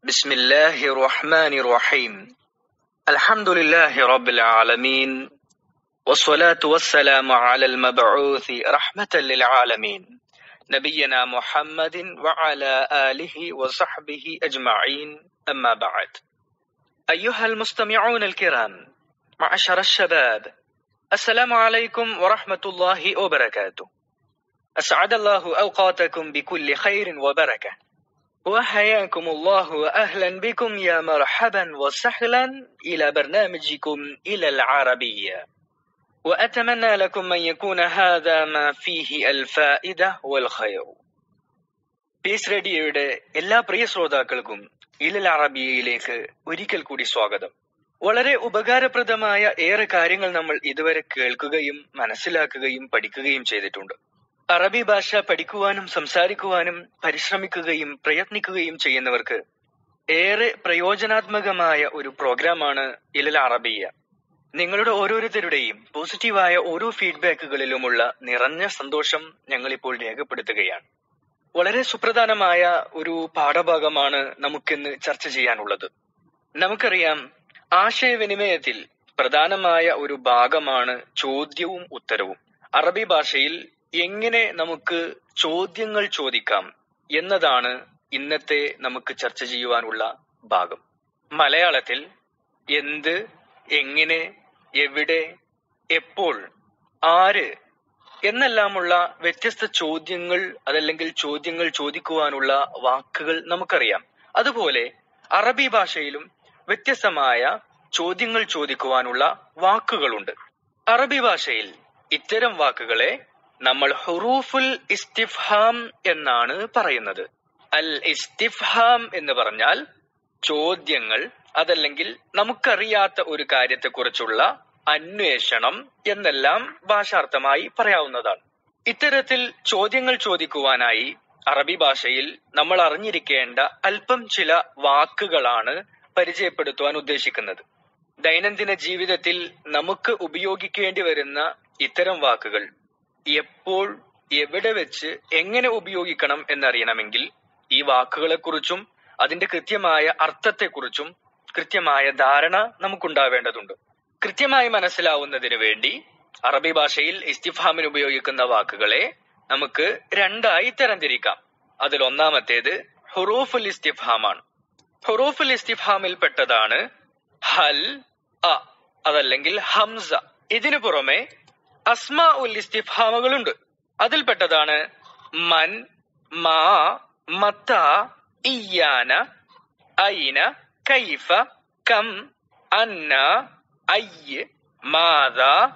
بسم الله الرحمن الرحيم الحمد لله رب العالمين والصلاة والسلام على المبعوث رحمة للعالمين نبينا محمد وعلى آله وصحبه أجمعين أما بعد أيها المستمعون الكرام معشر الشباب السلام عليكم ورحمة الله وبركاته أسعد الله أوقاتكم بكل خير وبركة وحياكم الله وأهلا بكم يا مرحبا وسهلا إلى برنامجكم إلى العربية وأتمنى لكم أن يكون هذا ما فيه الفائدة والخير piece റേഡിയോയുടെ എല്ലാ പ്രിയ ശ്രോതാക്കൾക്കും ഇലൽ അറബിയയിലേക്ക് ഒരിക്കൽ കൂടി സ്വാഗതം വളരെ ഉപകാരപ്രദമായ ഏറെ കാര്യങ്ങൾ നമ്മൾ ഇതുവരെ കേൾക്കുകയും മനസ്സിലാക്കുകയും പഠിക്കുകയും ചെയ്തിട്ടുണ്ട് അറബി ഭാഷ പഠിക്കുവാനും സംസാരിക്കുവാനും പരിശ്രമിക്കുകയും പ്രയത്നിക്കുകയും ചെയ്യുന്നവർക്ക് ഏറെ പ്രയോജനാത്മകമായ ഒരു പ്രോഗ്രാമാണ് ഇലൽ അറബിയ നിങ്ങളുടെ ഓരോരുത്തരുടെയും പോസിറ്റീവായ ഓരോ ഫീഡ്ബാക്കുകളിലുമുള്ള നിറഞ്ഞ സന്തോഷം ഞങ്ങളിപ്പോൾ രേഖപ്പെടുത്തുകയാണ് വളരെ സുപ്രധാനമായ ഒരു പാഠഭാഗമാണ് നമുക്കിന്ന് ചർച്ച ചെയ്യാനുള്ളത് നമുക്കറിയാം ആശയവിനിമയത്തിൽ പ്രധാനമായ ഒരു ഭാഗമാണ് ചോദ്യവും ഉത്തരവും അറബി ഭാഷയിൽ എങ്ങനെ നമുക്ക് ചോദ്യങ്ങൾ ചോദിക്കാം എന്നതാണ് ഇന്നത്തെ നമുക്ക് ചർച്ച ചെയ്യുവാനുള്ള ഭാഗം മലയാളത്തിൽ എന്ത് എങ്ങനെ എവിടെ എപ്പോൾ ആര് എന്നെല്ലാമുള്ള വ്യത്യസ്ത ചോദ്യങ്ങൾ അതല്ലെങ്കിൽ ചോദ്യങ്ങൾ ചോദിക്കുവാനുള്ള വാക്കുകൾ നമുക്കറിയാം അതുപോലെ അറബി ഭാഷയിലും വ്യത്യസ്തമായ ചോദ്യങ്ങൾ ചോദിക്കുവാനുള്ള വാക്കുകളുണ്ട് അറബി ഭാഷയിൽ ഇത്തരം വാക്കുകളെ നമ്മൾ ഹുറൂഫുൽ ഇസ്തിഫ്ഹാം എന്നാണ് പറയുന്നത് അൽ ഇസ്തിഫ്ഹാം എന്ന് പറഞ്ഞാൽ ചോദ്യങ്ങൾ അതല്ലെങ്കിൽ നമുക്കറിയാത്ത ഒരു കാര്യത്തെക്കുറിച്ചുള്ള അന്വേഷണം എന്നെല്ലാം ഭാഷാർത്ഥമായി പറയാവുന്നതാണ് ഇത്തരത്തിൽ ചോദ്യങ്ങൾ ചോദിക്കുവാനായി അറബി ഭാഷയിൽ നമ്മൾ അറിഞ്ഞിരിക്കേണ്ട അല്പം ചില വാക്കുകളാണ് പരിചയപ്പെടുത്തുവാൻ ഉദ്ദേശിക്കുന്നത് ദൈനംദിന ജീവിതത്തിൽ നമുക്ക് ഉപയോഗിക്കേണ്ടി വരുന്ന ഇത്തരം വാക്കുകൾ എപ്പോൾ എവിടെ വെച്ച് എങ്ങനെ ഉപയോഗിക്കണം എന്നറിയണമെങ്കിൽ ഈ വാക്കുകളെക്കുറിച്ചും അതിന്റെ കൃത്യമായ അർത്ഥത്തെക്കുറിച്ചും കൃത്യമായ ധാരണ നമുക്കുണ്ടാവേണ്ടതുണ്ട് കൃത്യമായി മനസ്സിലാവുന്നതിന് വേണ്ടി അറബി ഭാഷയിൽ ഇസ്തിഫാമിന് ഉപയോഗിക്കുന്ന വാക്കുകളെ നമുക്ക് രണ്ടായി തരംതിരിക്കാം അതിൽ ഒന്നാമത്തേത് ഹുറൂഫുൽ ഇസ്തിഫാമാണ് ഹുറൂഫുൽ ഇസ്തിഫാമിൽ പെട്ടതാണ് ഹൽ അ അതല്ലെങ്കിൽ ഹംസ ഇതിനു പുറമെ അസ്മാ ഉൽ ഇസ്തിഫാമുകളുണ്ട് അതിൽപ്പെട്ടതാണ് മൻ മാ മത്ത ഇയാന ഐന കൈഫ കം അന്ന അയ്യ് മാത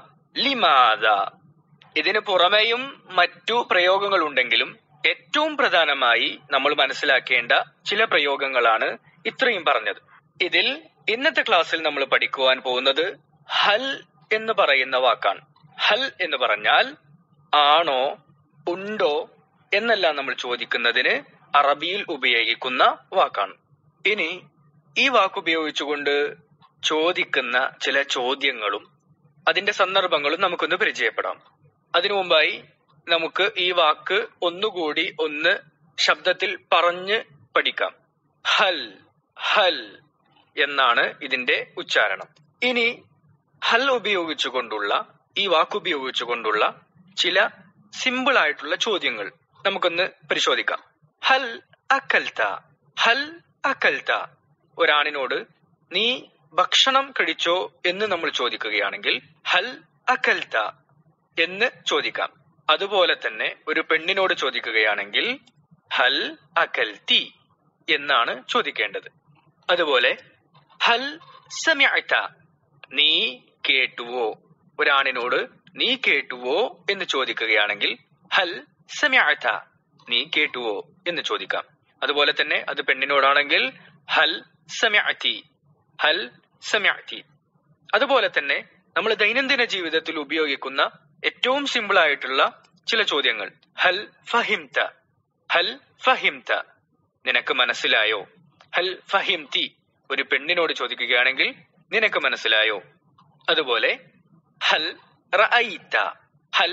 ലിമാത ഇതിനു പുറമെയും മറ്റു പ്രയോഗങ്ങൾ ഉണ്ടെങ്കിലും ഏറ്റവും പ്രധാനമായി നമ്മൾ മനസ്സിലാക്കേണ്ട ചില പ്രയോഗങ്ങളാണ് ഇത്രയും പറഞ്ഞത് ഇതിൽ ഇന്നത്തെ ക്ലാസ്സിൽ നമ്മൾ പഠിക്കുവാൻ പോകുന്നത് ഹൽ എന്ന് പറയുന്ന വാക്കാണ് ഹൽ എന്ന് പറഞ്ഞാൽ ആണോ ഉണ്ടോ എന്നെല്ലാം നമ്മൾ ചോദിക്കുന്നതിന് അറബിയിൽ ഉപയോഗിക്കുന്ന വാക്കാണ് ഇനി ഈ വാക്ക് ഉപയോഗിച്ചുകൊണ്ട് ചോദിക്കുന്ന ചില ചോദ്യങ്ങളും അതിന്റെ സന്ദർഭങ്ങളും നമുക്കൊന്ന് പരിചയപ്പെടാം അതിനു മുമ്പായി നമുക്ക് ഈ വാക്ക് ഒന്നുകൂടി ഒന്ന് ശബ്ദത്തിൽ പറഞ്ഞ് പഠിക്കാം ഹൽ ഹൽ എന്നാണ് ഇതിന്റെ ഉച്ചാരണം ഇനി ഹൽ ഉപയോഗിച്ചുകൊണ്ടുള്ള ഈ വാക്ക് ഉപയോഗിച്ചുകൊണ്ടുള്ള ചില സിമ്പിൾ ആയിട്ടുള്ള ചോദ്യങ്ങൾ നമുക്കൊന്ന് പരിശോധിക്കാം ഹൽ അക്കൽത്ത ഹൽ അക്കൽത്ത ഒരാണിനോട് നീ ഭക്ഷണം കഴിച്ചോ എന്ന് നമ്മൾ ചോദിക്കുകയാണെങ്കിൽ ഹൽ അക്കൽത്ത എന്ന് ചോദിക്കാം അതുപോലെ തന്നെ ഒരു പെണ്ണിനോട് ചോദിക്കുകയാണെങ്കിൽ ഹൽ അകൽത്തി എന്നാണ് ചോദിക്കേണ്ടത് അതുപോലെ ഹൽ സമയത്ത നീ കേട്ടുവോ ഒരാണിനോട് നീ കേട്ടുവോ എന്ന് ചോദിക്കുകയാണെങ്കിൽ ഹൽ സമയത്ത നീ കേട്ടുവോ എന്ന് ചോദിക്കാം അതുപോലെ തന്നെ അത് പെണ്ണിനോടാണെങ്കിൽ ഹൽ സമയത്തി ഹൽ സമയത്തി അതുപോലെ തന്നെ നമ്മൾ ദൈനംദിന ജീവിതത്തിൽ ഉപയോഗിക്കുന്ന ഏറ്റവും സിമ്പിൾ ആയിട്ടുള്ള ചില ചോദ്യങ്ങൾ ഹൽ ഫഹിംത ഹൽ ഫഹിംത നിനക്ക് മനസ്സിലായോ ഹൽ ഫഹിംതി ഒരു പെണ്ണിനോട് ചോദിക്കുകയാണെങ്കിൽ നിനക്ക് മനസ്സിലായോ അതുപോലെ ഹൽ റഅയ്ത ഹൽ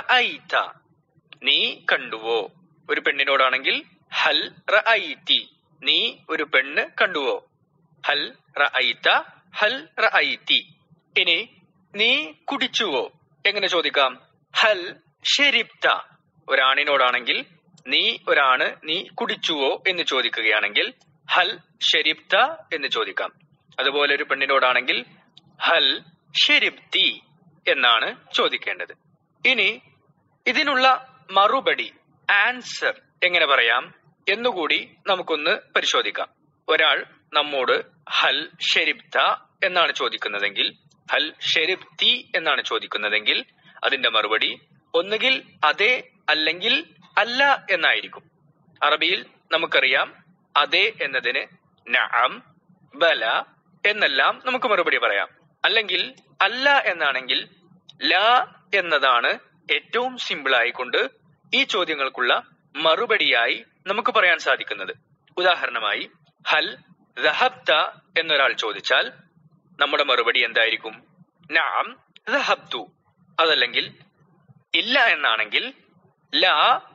റഅയ്ത നീ കണ്ടുവോ ഒരു പെണ്ണിനോടാണെങ്കിൽ ഹൽ റഅയ്തി നീ ഒരു പെണ്ണ് കണ്ടുവോ ഹൽ റഅയ്ത ഹൽ റഅയ്തി ഇനി നീ കുടിച്ചുവോ എങ്ങനെ ചോദിക്കാം ഹൽ ഷെരിബ്ത ഒരാണിനോടാണെങ്കിൽ നീ ഒരാണ് നീ കുടിച്ചുവോ എന്ന് ചോദിക്കുകയാണെങ്കിൽ ഹൽ ഷെരിബ്ത എന്ന് ചോദിക്കാം അതുപോലെ ഒരു പെണ്ണിനോടാണെങ്കിൽ ഹൽ ഷെരിബ്തി എന്നാണ് ചോദിക്കേണ്ടത് ഇനി ഇതിനുള്ള മറുപടി ആൻസർ എങ്ങനെ പറയാം എന്നുകൂടി നമുക്കൊന്ന് പരിശോധിക്കാം ഒരാൾ നമ്മോട് ഹൽ ഷെരിബ്ത എന്നാണ് ചോദിക്കുന്നതെങ്കിൽ ഹൽ ഷെരിബ്തി എന്നാണ് ചോദിക്കുന്നതെങ്കിൽ അതിന്റെ മറുപടി ഒന്നുകിൽ അതെ അല്ലെങ്കിൽ അല്ല എന്നായിരിക്കും അറബിയിൽ നമുക്കറിയാം അതെ എന്നതിന് നഅം ബല എന്നെല്ലാം നമുക്ക് മറുപടി പറയാം അല്ലെങ്കിൽ അല്ല എന്നാണെങ്കിൽ ല എന്നതാണ് ഏറ്റവും സിമ്പിൾ ആയിക്കൊണ്ട് ഈ ചോദ്യങ്ങൾക്കുള്ള മറുപടിയായി നമുക്ക് പറയാൻ സാധിക്കുന്നത് ഉദാഹരണമായി ഹൽ ദഹബ്ത എന്നൊരാൾ ചോദിച്ചാൽ നമ്മുടെ മറുപടി എന്തായിരിക്കും നാം ദഹബ്തു അതല്ലെങ്കിൽ ഇല്ല എന്നാണെങ്കിൽ ലാ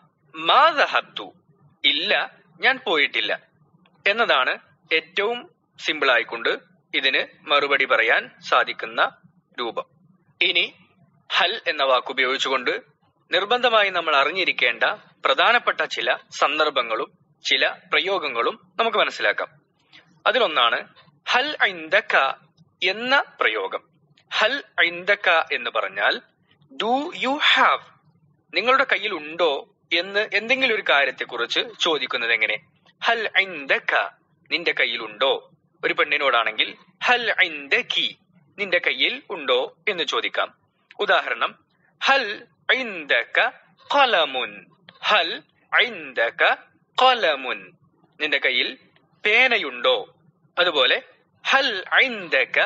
മാ ദഹബ്തു ഇല്ല ഞാൻ പോയിട്ടില്ല എന്നതാണ് ഏറ്റവും സിമ്പിൾ ആയിക്കൊണ്ട് ഇതിന് മറുപടി പറയാൻ സാധിക്കുന്ന രൂപം ഇനി ഹൽ എന്ന വാക്ക് ഉപയോഗിച്ചുകൊണ്ട് നിർബന്ധമായി നമ്മൾ അറിഞ്ഞിരിക്കേണ്ട പ്രധാനപ്പെട്ട ചില സന്ദർഭങ്ങളും ചില പ്രയോഗങ്ങളും നമുക്ക് മനസ്സിലാക്കാം അതിലൊന്നാണ് ഹൽ ഐന്ദക എന്ന പ്രയോഗം ഹൽ ഐന്ദക എന്ന് പറഞ്ഞാൽ ഡു യു ഹാവ് നിങ്ങളുടെ കയ്യിൽ ഉണ്ടോ എന്ന് എന്തെങ്കിലും ഒരു കാര്യത്തെക്കുറിച്ച് ചോദിക്കുന്നത് എങ്ങനെ ഹൽ ഐന്ദക നിന്റെ കയ്യിൽ ഉണ്ടോ ഒരു പെണ്ണിനോടാണെങ്കിൽ ഹൽ ഐന്ദകി നിന്റെ കയ്യിൽ ഉണ്ടോ എന്ന് ചോദിക്കാം ഉദാഹരണം ഹൽ ഐന്ദക ഖലമുൻ ഹൽ ഐന്ദക ഖലമുൻ നിന്റെ കയ്യിൽ പേനയുണ്ടോ അതുപോലെ ഹൽ ഐന്ദക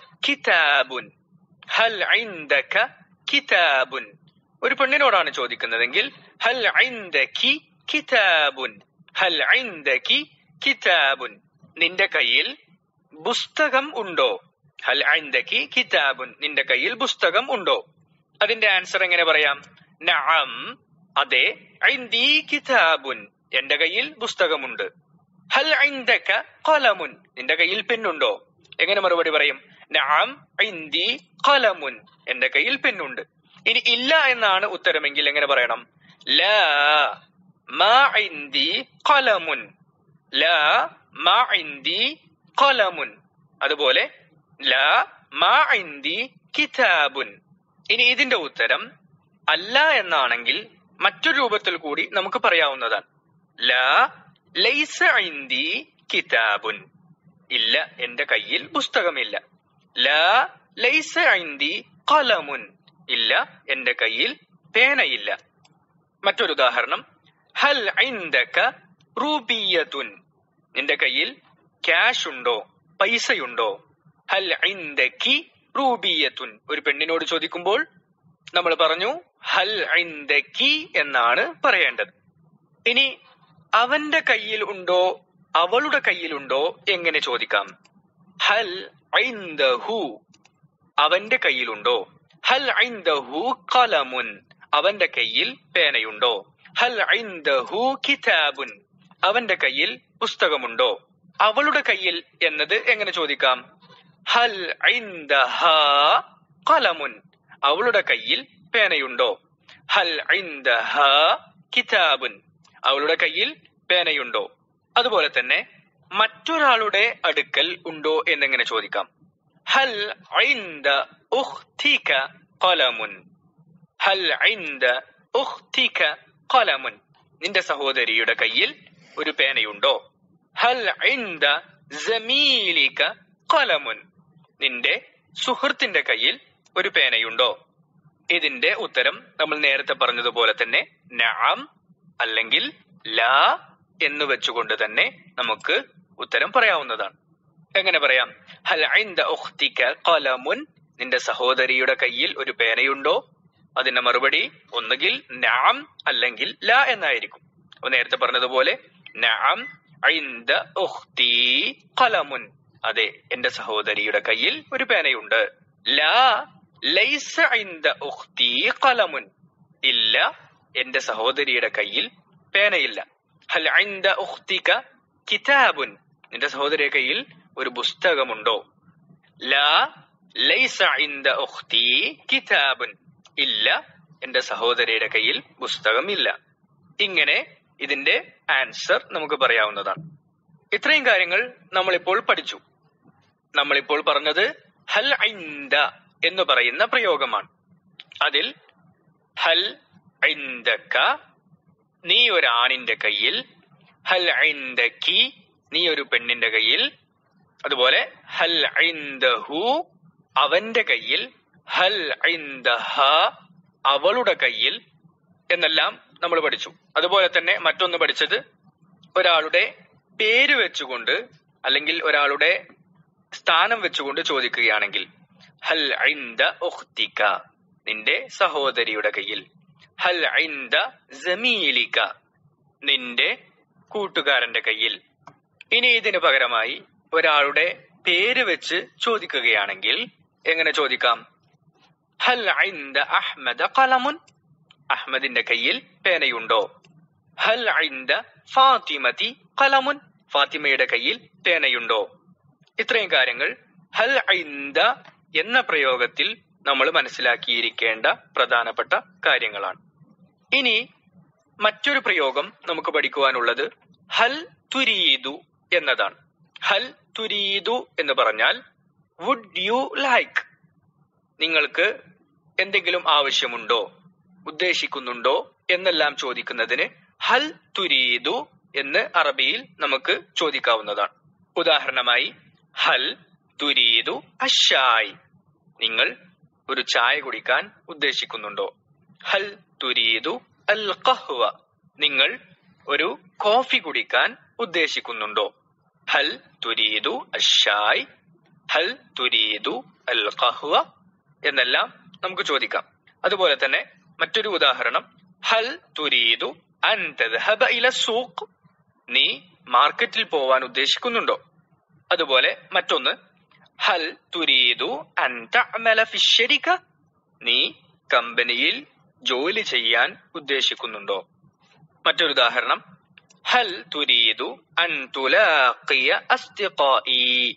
കിതാബുൻ ഹൽ ഐന്ദക കിതാബുൻ ഒരു പെണ്ണിനോടാണ് ചോദിക്കുന്നതെങ്കിൽ ഹൽ ഐന്ദകി കിതാബുൻ ഹൽ ഐന്ദകി കിതാബുൻ നിന്റെ കയ്യിൽ പുസ്തകം ഉണ്ടോ ഹൽ ഐന്ദകി കിതാബുൻ നിന്റെ കയ്യിൽ പുസ്തകം ഉണ്ടോ അതിന്റെ ആൻസർ എങ്ങനെ പറയാം നഅം അതെ ഐന്ദി കിതാബുൻ എന്റെ കയ്യിൽ പുസ്തകമുണ്ട് ഹൽ ഐന്ദക ഖലമുൻ നിന്റെ കയ്യിൽ പെണ്ണുണ്ടോ എങ്ങനെ മറുപടി പറയും നഅം ഐന്ദി ഖലമുൻ എന്റെ കയ്യിൽ പെണ്ണുണ്ട് ഇനി ഇല്ല എന്നാണ് ഉത്തരമെങ്കിൽ എങ്ങനെ പറയണം ലാ മാ ഐന്ദി ഖലമുൻ ലാ മാ ഐന്ദി ഖലമുൻ അതുപോലെ ലാ മാ ഐന്ദി കിതാബുൻ ഇനി ഇതിന്റെ ഉത്തരം അല്ല എന്നാണെങ്കിൽ മറ്റൊരു രൂപത്തിൽ കൂടി നമുക്ക് പറയാവുന്നതാണ് ലാ ലൈസ ഐന്ദി കിതാബുൻ ഇല്ല എന്റെ കയ്യിൽ പുസ്തകമില്ല ലാ ലൈസ ഐന്ദി ഖലമുൻ ഇല്ല എന്റെ കയ്യിൽ പേനയില്ല മറ്റൊരു ഉദാഹരണം ഹൽ ഐന്ദക റൂബിയത്തുൻ നിന്റെ കയ്യിൽ ക്യാഷ് ഉണ്ടോ പൈസയുണ്ടോ ഹൽ ഐന്ദക്കി റൂബിയത്തുൻ ഒരു പെണ്ണിനോട് ചോദിക്കുമ്പോൾ നമ്മൾ പറഞ്ഞു ഹൽ ഐന്ദക്കി എന്നാണ് പറയേണ്ടത് ഇനി അവന്റെ കയ്യിൽ ഉണ്ടോ അവളുടെ കയ്യിലുണ്ടോ എങ്ങനെ ചോദിക്കാം ഹൽ ഐന്ദഹു അവന്റെ കയ്യിലുണ്ടോ ഹൽ ഐന്ദഹു ഖലമുൻ അവന്റെ കയ്യിൽ പേനയുണ്ടോ ഹൽ ഐന്ദഹു കിതാബുൻ അവന്റെ കയ്യിൽ പുസ്തകമുണ്ടോ അവളുടെ കയ്യിൽ എന്നത് എങ്ങനെ ചോദിക്കാം ഹൽ ഐന്ദഹ ഖലമുൻ അവളുടെ കയ്യിൽ പേനയുണ്ടോ ഹൽ ഐന്ദഹ കിതാബുൻ അവളുടെ കയ്യിൽ പേനയുണ്ടോ അതുപോലെ തന്നെ മറ്റൊരാളുടെ അടുക്കൽ ഉണ്ടോ എന്നെങ്ങനെ ചോദിക്കാം ഹൽ ഐന്ദ ഉഖ്തിക ഖലമുൻ ഹൽ ഐന്ദ ഉഖ്തിക ഖലമുൻ നിന്റെ സഹോദരിയുടെ കയ്യിൽ ഒരു പേനയുണ്ടോ ഹൽ ഐന്ദ ജമീലിക ഖലമുൻ നിന്റെ സുഹൃത്തിന്റെ കയ്യിൽ ഒരു പേനയുണ്ടോ ഇതിന്റെ ഉത്തരം നമ്മൾ നേരത്തെ പറഞ്ഞതുപോലെ തന്നെ നഅം അല്ലെങ്കിൽ ലാ എന്ന് വെച്ചുകൊണ്ട് തന്നെ നമുക്ക് ഉത്തരം പറയാവുന്നതാണ് എങ്ങനെ പറയാം ഹൽ ഐന്ദ ഉഖ്തിക ഖലമുൻ നിന്റെ സഹോദരിയുടെ കയ്യിൽ ഒരു പേനയുണ്ടോ അതിന്റെ മറുപടി ഒന്നുകിൽ നാം അല്ലെങ്കിൽ ലാ എന്നായിരിക്കും അപ്പൊ നേരത്തെ പറഞ്ഞതുപോലെ നാം ഐന്ദ ഉഖ്തി ഖലമുൻ അതെ എന്റെ സഹോദരിയുടെ കയ്യിൽ ഒരു പേനയുണ്ട് ലാ ലൈസ ഐന്ദ ഉഖ്തി ഖലമുൻ ഇല്ല എന്റെ സഹോദരിയുടെ കയ്യിൽ പേനയില്ല ഹൽ ഐന്ദ ഉഖ്തിക കിതാബുൻ നിന്റെ സഹോദരിയുടെ കയ്യിൽ ഒരു പുസ്തകമുണ്ടോ ലാ ലൈസ ഇൻദ ഉഖ്തി കിതാബുൻ ഇല്ല എന്റെ സഹോദരിയുടെ കയ്യിൽ പുസ്തകമില്ല ഇങ്ങനെ ഇതിന്റെ ആൻസർ നമുക്ക് പറയാവുന്നതാണ് ഇത്രയും കാര്യങ്ങൾ നമ്മളിപ്പോൾ പഠിച്ചു നമ്മളിപ്പോൾ പറഞ്ഞത് ഹൽ ഐന്ദ എന്ന് പറയുന്ന പ്രയോഗമാണ് അതിൽ ഹൽ ഐന്ദക്ക നീ ഒരു ആണിന്റെ കയ്യിൽ ഹൽ ഐന്ദക്കി നീ ഒരു പെണ്ണിന്റെ കയ്യിൽ അതുപോലെ ഹൽ ഐന്ദഹു അവന്റെ കയ്യിൽ ഹൽ ഐന്ദഹ അവളുടെ കയ്യിൽ എന്നെല്ലാം നമ്മൾ പഠിച്ചു അതുപോലെ തന്നെ മറ്റൊന്ന് പഠിച്ചത് ഒരാളുടെ പേര് വെച്ചുകൊണ്ട് അല്ലെങ്കിൽ ഒരാളുടെ സ്ഥാനം വെച്ചുകൊണ്ട് ചോദിക്കുകയാണെങ്കിൽ ഹൽ ഐന്ദ ഉഖ്തിക നിന്റെ സഹോദരിയുടെ കയ്യിൽ ഹൽ ഐന്ദ ജമീലിക നിന്റെ കൂട്ടുകാരന്റെ കയ്യിൽ ഇനി ഇതിന് പകരമായി ഒരാളുടെ പേര് വെച്ച് ചോദിക്കുകയാണെങ്കിൽ എങ്ങനെ ചോദിക്കാം ഹൽ ഐന്ദ അഹ്മദ ഖലമുൻ അഹ്മദിന്റെ കയ്യിൽ പേനയുണ്ടോ ഹൽ ഐന്ദ ഫാത്തിമതി ഖലമുൻ ഫാത്തിമയുടെ കയ്യിൽ പേനയുണ്ടോ ഇത്രയും കാര്യങ്ങൾ ഹൽ ഐന്ദ എന്ന പ്രയോഗത്തിൽ നമ്മൾ മനസ്സിലാക്കിയിരിക്കേണ്ട പ്രധാനപ്പെട്ട കാര്യങ്ങളാണ് ഇനി മറ്റൊരു പ്രയോഗം നമുക്ക് പഠിക്കുവാനുള്ളത് ഹൽ തുരീദു എന്നതാണ് ഹൽ തുരീദു എന്ന് പറഞ്ഞാൽ വുഡ് യു ലൈക്ക് നിങ്ങൾക്ക് എന്തെങ്കിലും ആവശ്യമുണ്ടോ ഉദ്ദേശിക്കുന്നുണ്ടോ എന്നെല്ലാം ചോദിക്കുന്നതിന് ഹൽ തുരീദു എന്ന് അറബിയിൽ നമുക്ക് ചോദിക്കാവുന്നതാണ് ഉദാഹരണമായി ഹൽ തുരീദു അഷായ് നിങ്ങൾ ഒരു ചായ കുടിക്കാൻ ഉദ്ദേശിക്കുന്നുണ്ടോ ഹൽ തുരീദു അൽ ഖഹ്വ നിങ്ങൾ ഒരു കോഫി കുടിക്കാൻ ഉദ്ദേശിക്കുന്നുണ്ടോ ഹൽ തുരീദു അഷായ് ഹൽ തുരീദു അൽ ഖഹ്വ എന്നെല്ലാം നമുക്ക് ചോദിക്കാം അതുപോലെ തന്നെ മറ്റൊരു ഉദാഹരണം ഹൽ തുരീദു അൻ തദ്ഹബ ഇല സൂഖ് നീ മാർക്കറ്റിൽ പോവാൻ ഉദ്ദേശിക്കുന്നുണ്ടോ അതുപോലെ മറ്റൊന്ന് ഹൽ തുരീദു അൻ തഅമല ഫി ശരിക നീ കമ്പനിയിൽ ജോലി ചെയ്യാൻ ഉദ്ദേശിക്കുന്നുണ്ടോ മറ്റൊരു ഉദാഹരണം ഹൽ തുരീദു അൻ തുലാഖിയ അസ്തിഖായി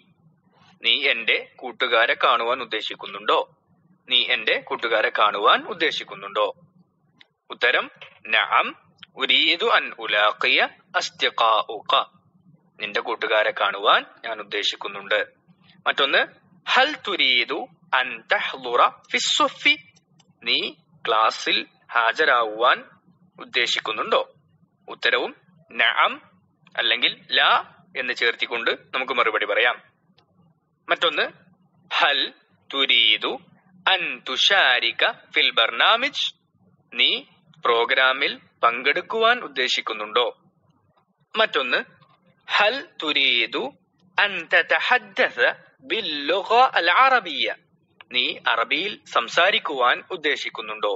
നീ എന്റെ കൂട്ടുകാരെ കാണുവാൻ ഉദ്ദേശിക്കുന്നുണ്ടോ നീ എന്റെ കൂട്ടുകാരെ കാണുവാൻ ഉദ്ദേശിക്കുന്നുണ്ടോ ഉത്തരം നഅം ഉരീദു അൻ ഉലാഖിയ അസ്തിഖാഉക നിന്റെ കൂട്ടുകാരെ കാണുവാൻ ഞാൻ ഉദ്ദേശിക്കുന്നുണ്ട് മറ്റൊന്ന് ഹൽ തുരീദു അൻ തഹ്ലുറ ഫിസ്സുഫി നീ ക്ലാസ്സിൽ ഹാജരാകുവാൻ ഉദ്ദേശിക്കുന്നുണ്ടോ ഉത്തരവും നഅം അല്ലെങ്കിൽ ലാ എന്ന് ചേർത്തിക്കൊണ്ട് നമുക്ക് മറുപടി പറയാം മറ്റൊന്ന് ഹൽ തുരീദു അൻ തുഷാരിക ഫിൽ ബർനാമിജ് നീ പ്രോഗ്രാമിൽ പങ്കെടുക്കുവാൻ ഉദ്ദേശിക്കുന്നുണ്ടോ മറ്റൊന്ന് ഹൽ തുരീദു അൻ തതഹദ്ദസ ബില്ലുഗ അൽ അറബിയ നീ അറബിയിൽ സംസാരിക്കുവാൻ ഉദ്ദേശിക്കുന്നുണ്ടോ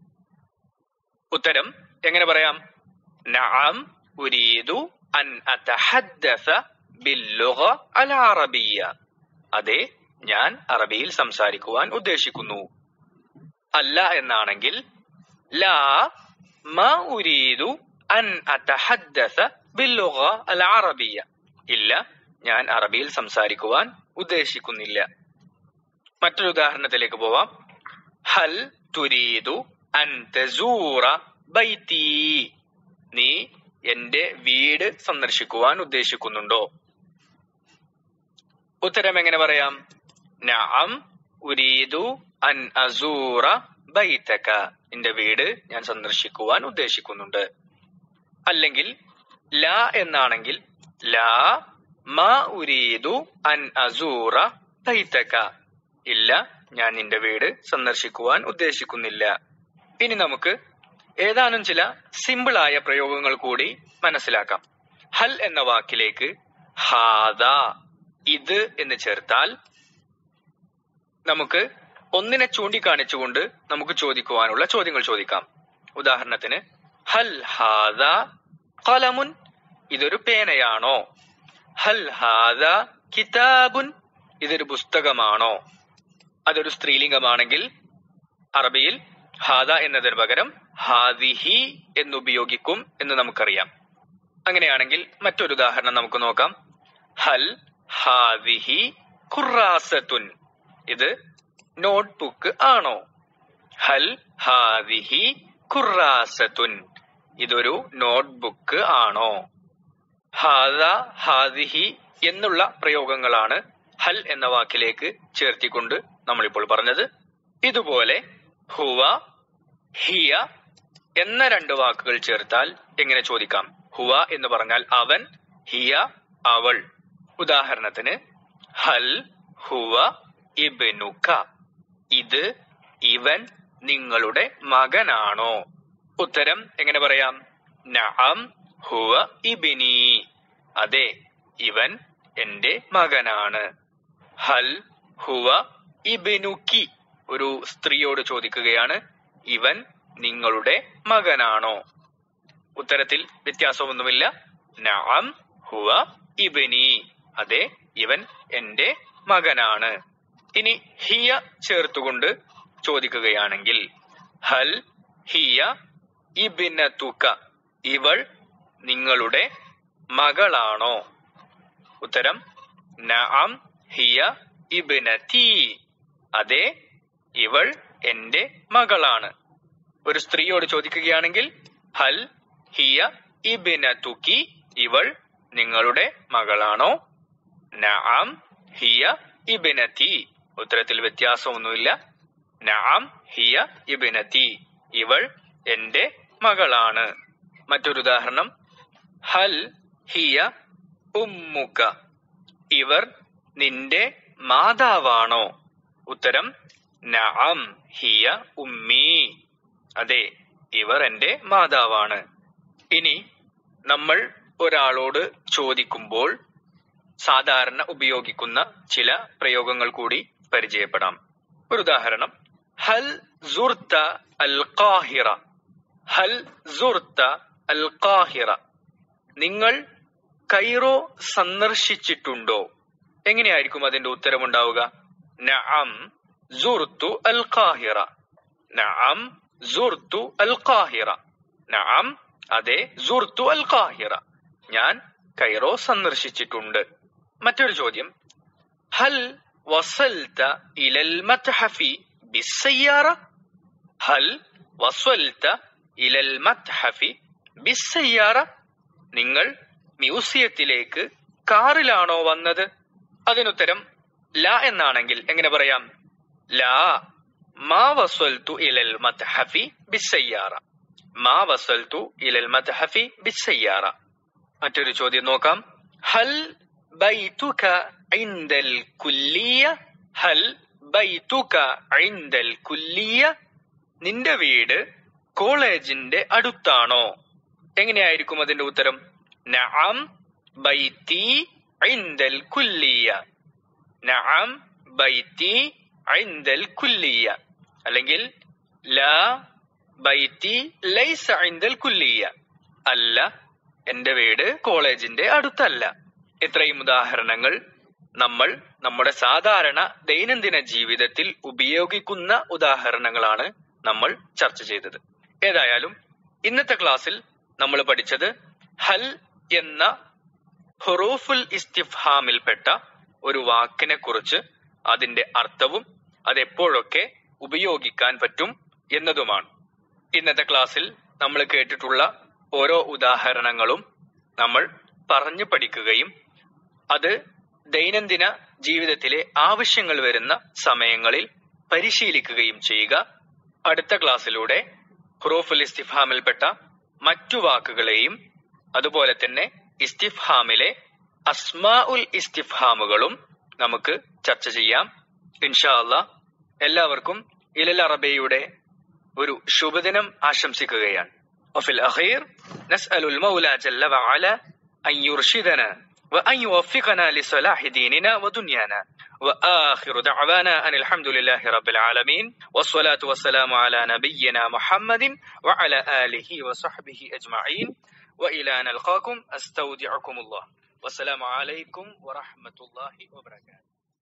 ഉത്തരം എങ്ങനെ പറയാം നഅം ഉരീദു അൻ അതഹദ്ദസ ബില്ലുഗ അൽ അറബിയ അതെ ഞാൻ അറബിയിൽ സംസാരിക്കുവാൻ ഉദ്ദേശിക്കുന്നു അല്ല എന്നാണെങ്കിൽ ലാ മ ഉരീദു അൻ അതഹദ്ദസ ബില്ലുഗ അൽ അറബിയ ഇല്ല ഞാൻ അറബിയിൽ സംസാരിക്കുവാൻ ഉദ്ദേശിക്കുന്നില്ല മറ്റൊരു ഉദാഹരണത്തിലേക്ക് പോവാം ഹൽ തുരീദു അൻ തസൂറ ബൈത്തി നീ എന്റെ വീട് സന്ദർശിക്കുവാൻ ഉദ്ദേശിക്കുന്നുണ്ടോ ഉത്തരം എങ്ങനെ പറയാം നഅം ഉരീദു അൻ അസൂറ ബൈതക നിന്റെ വീട് ഞാൻ സന്ദർശിക്കുവാൻ ഉദ്ദേശിക്കുന്നുണ്ട് അല്ലെങ്കിൽ ലാ എന്നാണെങ്കിൽ ലാ മാ ഉരീദു അൻ അസൂറ ബൈതക ഇല്ല ഞാൻ നിന്റെ വീട് സന്ദർശിക്കുവാൻ ഉദ്ദേശിക്കുന്നില്ല ഇനി നമുക്ക് ഏതാനും ചില സിമ്പിൾ ആയ പ്രയോഗങ്ങൾ കൂടി മനസ്സിലാക്കാം ഹൽ എന്ന വാക്കിലേക്ക് ഹാദ ഇത് എന്ന് ചേർത്താൽ നമുക്ക് ഒന്നിനെ ചൂണ്ടിക്കാണിച്ചുകൊണ്ട് നമുക്ക് ചോദിക്കുവാനുള്ള ചോദ്യങ്ങൾ ചോദിക്കാം ഉദാഹരണത്തിന് ഹൽ ഹാദ കലമുൻ ഇതൊരു പേനയാണോ ഹൽ ഹാദ കിതാബുൻ ഇതൊരു പുസ്തകമാണോ അതൊരു സ്ത്രീലിംഗമാണെങ്കിൽ അറബിയിൽ ഹാദ എന്നതിന് പകരം ഹാദിഹി എന്നുപയോഗിക്കും എന്ന് നമുക്കറിയാം അങ്ങനെയാണെങ്കിൽ മറ്റൊരു ഉദാഹരണം നമുക്ക് നോക്കാം ഹൽ ഹാദിഹി ഖുറാസത്തുൻ ഇത് നോട്ട്ബുക്ക് ആണോ ഹൽ ഹാദിഹി ഖുറാസത്തുൻ ഇതൊരു നോട്ട്ബുക്ക് ആണോ ഹാദ ഹാദിഹി എന്നുള്ള പ്രയോഗങ്ങളാണ് ഹൽ എന്ന വാക്കിലേക്ക് ചേർത്തിക്കൊണ്ട് നമ്മളിപ്പോൾ പറഞ്ഞത് ഇതുപോലെ ഹുവ ഹിയ എന്ന രണ്ട് വാക്കുകൾ ചേർത്താൽ എങ്ങനെ ചോദിക്കാം ഹുവ എന്ന് പറഞ്ഞാൽ അവൻ ഹിയ അവൾ ഉദാഹരണത്തിന് ഹൽ ഹുവ ഇബ്നുക ഇത് ഇവൻ നിങ്ങളുടെ മകനാണോ ഉത്തരം എങ്ങനെ പറയാം നഅം ഹുവ ഇബിനി അതെ ഇവൻ എന്റെ മകനാണ് ഹൽ ഹുവ ഇബിനുക്കി ഒരു സ്ത്രീയോട് ചോദിക്കുകയാണ് ഇവൻ നിങ്ങളുടെ മകനാണോ ഉത്തരത്തിൽ വ്യത്യാസമൊന്നുമില്ല നഅം ഹുവ ഇബിനി അതെ ഇവൻ എന്റെ മകനാണ് ഇനി ഹിയ ചേർത്തുകൊണ്ട് ചോദിക്കുകയാണെങ്കിൽ ഹൽ ഹിയ ഇബിനതുക ഇവൾ നിങ്ങളുടെ മകളാണോ ഉത്തരം നഅം ഹിയ ഇബ്നതി അതെ ഇവൾ എന്റെ മകളാണ് ഒരു സ്ത്രീയോട് ചോദിക്കുകയാണെങ്കിൽ ഹൽ ഹിയ ഇബ്നതുകി ഇവൾ നിങ്ങളുടെ മകളാണോ നഅം ഹിയ ഇബ്നതി ഉത്തരത്തിൽ വ്യത്യാസമൊന്നുമില്ല നഅം ഹിയ ഇബ്നതി ഇവൾ എന്റെ മകളാണ് മറ്റൊരു ഉദാഹരണം ഹൽ ഹിയ ഉമ്മുക ഇവർ നിന്റെ മാതാവാണോ ഉത്തരം നഅം ഹിയ ഉമ്മി അതെ ഇവർ എന്റെ മാതാവാണ് ഇനി നമ്മൾ ഒരാളോട് ചോദിക്കുമ്പോൾ സാധാരണ ഉപയോഗിക്കുന്ന ചില പ്രയോഗങ്ങൾ കൂടി പരിചയപ്പെടാം ഒരു ഉദാഹരണം ഹൽ സുർത്ത അൽ ഖാഹിറ ഹൽ സുർത്ത അൽ ഖാഹിറ നിങ്ങൾ കൈറോ സന്ദർശിച്ചിട്ടുണ്ടോ എങ്ങനെയായിരിക്കും അതിന്റെ ഉത്തരമുണ്ടാവുക നഅം സുർത്തു അൽ ഖാഹിറ നഅം സുർത്തു അൽ ഖാഹിറ നഅം അതെ സുർത്തു അൽ ഖാഹിറ ഞാൻ കൈറോ സന്ദർശിച്ചിട്ടുണ്ട് മറ്റൊരു ചോദ്യം ഹൽ വസൽത ഇലൽ മത്ഹഫി ബിസ്സയ്യാറ ഹൽ വസൽത ഇലൽ മത്ഹഫി ബിസ്സയ്യാറ നിങ്ങൾ മ്യൂസിയത്തിലേക്ക് കാറിലാണോ വന്നത് അതിനുത്തരം ല എന്നാണെങ്കിൽ എങ്ങനെ പറയാം ലാ മാ വസൽതു ഇലൽ മത്ഹഫി ബിസ്സയ്യാറ മാ വസൽതു ഇലൽ മത്ഹഫി ബിസ്സയ്യാറ മറ്റൊരു ചോദ്യം നോക്കാം ഹൽ ബൈതുക ഇൻദൽ കുല്ലിയ ഹൽ ബൈതുക ഇൻദൽ കുല്ലിയ നിന്റെ വീട് കോളേജിന്റെ അടുത്താണോ എങ്ങനെയായിരിക്കും അതിന്റെ ഉത്തരം നഅം ബൈത്തി ഇൻദൽ കുല്ലിയ നഅം ബൈത്തി ഇൻദൽ കുല്ലിയ അല്ലെങ്കിൽ ലാ ബൈത്തി ലൈസ ഇൻദൽ കുല്ലിയ അല്ല എന്റെ വീട് കോളേജിന്റെ അടുത്തല്ല ഇത്രയും ഉദാഹരണങ്ങൾ നമ്മൾ നമ്മുടെ സാധാരണ ദൈനംദിന ജീവിതത്തിൽ ഉപയോഗിക്കുന്ന ഉദാഹരണങ്ങളാണ് നമ്മൾ ചർച്ച ചെയ്തത് ഏതായാലും ഇന്നത്തെ ക്ലാസ്സിൽ നമ്മൾ പഠിച്ചത് ഹൽ എന്ന ഹുറൂഫുൽ ഇസ്തിഫാമിൽപ്പെട്ട ഒരു വാക്കിനെ കുറിച്ച് അതിന്റെ അർത്ഥവും അതെപ്പോഴൊക്കെ ഉപയോഗിക്കാൻ പറ്റും എന്നതുമാണ് ഇന്നത്തെ ക്ലാസ്സിൽ നമ്മൾ കേട്ടിട്ടുള്ള ഓരോ ഉദാഹരണങ്ങളും നമ്മൾ പറഞ്ഞു പഠിക്കുകയും അത് ദൈനംദിന ജീവിതത്തിലെ ആവശ്യങ്ങൾ വരുന്ന സമയങ്ങളിൽ പരിശീലിക്കുകയും ചെയ്യുക അടുത്ത ക്ലാസ്സിലൂടെ ഹുറൂഫുൽ ഇസ്തിഫാമിൽപ്പെട്ട മറ്റു വാക്കുകളെയും അതുപോലെ തന്നെ ഇസ്തിഫാമിലെ അസ്മാ ഉൽ ഇസ്തിഫാമുകളും നമുക്ക് ചർച്ച ചെയ്യാം ഇൻഷാ അല്ലാ എല്ലാവർക്കും ഇലൽ അറബിയുടെ ഒരു ശുഭദിനം ആശംസിക്കുകയാണ് وفي الأخير نسأل المولى جل وعلا أن يرشدنا وأن يوفقنا لصلاح ديننا ودنيانا وآخر دعوانا أن الحمد لله رب العالمين والصلاة والسلام على نبينا محمد وعلى آله وصحبه أجمعين وإلى أن نلقاكم أستودعكم الله والسلام عليكم ورحمة الله وبركاته